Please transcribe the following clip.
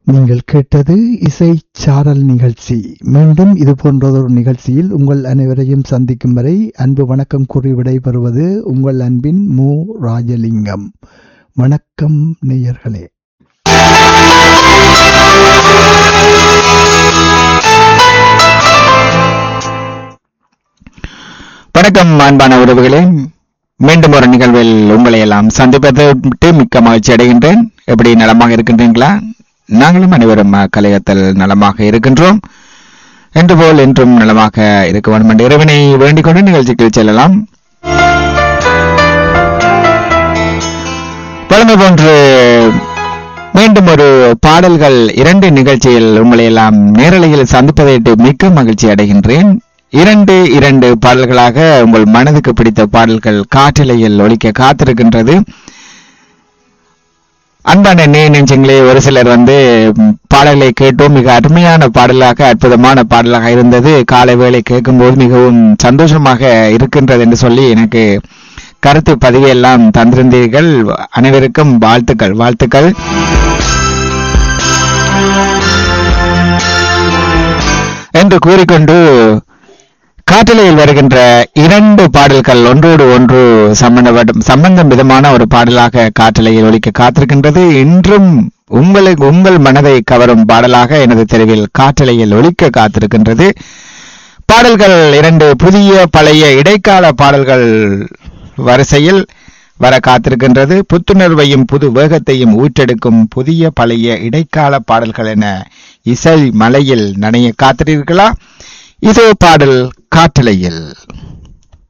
நீங்கள் கேட்டது இசை சாரல் நிகழ்ச்சி மீண்டும் இது போன்றதொரு நிகழ்ச்சியில் உங்கள் அனைவரையும் சந்திக்கும் வரை அன்பு வணக்கம் கூறி விடைபெறுவது உங்கள் அன்பின் மு ராஜலிங்கம் வணக்கம் நேயர்களே வணக்கம் அன்பான உறவுகளே மீண்டும் ஒரு நிகழ்வில் உங்களை எல்லாம் சந்திப்பதை விட்டு மிக்க மகிழ்ச்சி அடைகின்றேன் எப்படி நலமாக இருக்கின்றீங்களா நாங்களும் அனைவரும் கலையத்தில் நலமாக இருக்கின்றோம் என்று போல் என்றும் நலமாக இருக்க வேண்டும் என்ற இறைவனை வேண்டிக் கொண்டு நிகழ்ச்சிக்கு செல்லலாம் பழமை போன்று மீண்டும் ஒரு பாடல்கள் இரண்டு நிகழ்ச்சியில் உங்களை எல்லாம் நேரலையில் சந்திப்பதை மிக்க மகிழ்ச்சி அடைகின்றேன் இரண்டு இரண்டு பாடல்களாக உங்கள் மனதுக்கு பிடித்த பாடல்கள் காற்றிலையில் ஒலிக்க காத்திருக்கின்றது அன்பான நே நெஞ்சங்களே ஒரு சிலர் வந்து பாடல்களை கேட்டோம் மிக அருமையான பாடலாக அற்புதமான பாடலாக இருந்தது காலை வேளை கேட்கும்போது மிகவும் சந்தோஷமாக இருக்கின்றது என்று சொல்லி எனக்கு கருத்து பதிவு எல்லாம் தந்திருந்தீர்கள் அனைவருக்கும் வாழ்த்துக்கள் வாழ்த்துக்கள் என்று கூறிக்கொண்டு காற்றலையில் வருகின்ற இரண்டு பாடல்கள் ஒன்றோடு ஒன்று சம்பந்தப்படும் சம்பந்தம் விதமான ஒரு பாடலாக காற்றலையில் ஒலிக்க காத்திருக்கின்றது இன்றும் உங்களுக்கு உங்கள் மனதை கவரும் பாடலாக எனது தெருவில் காற்றலையில் ஒலிக்க காத்திருக்கின்றது பாடல்கள் இரண்டு புதிய பழைய இடைக்கால பாடல்கள் வரிசையில் வர காத்திருக்கின்றது புத்துணர்வையும் புது வேகத்தையும் ஊற்றெடுக்கும் புதிய பழைய இடைக்கால பாடல்கள் என இசை மலையில் நனைய காத்திருக்கிறீர்களா இதோ பாடல் காற்றலையில்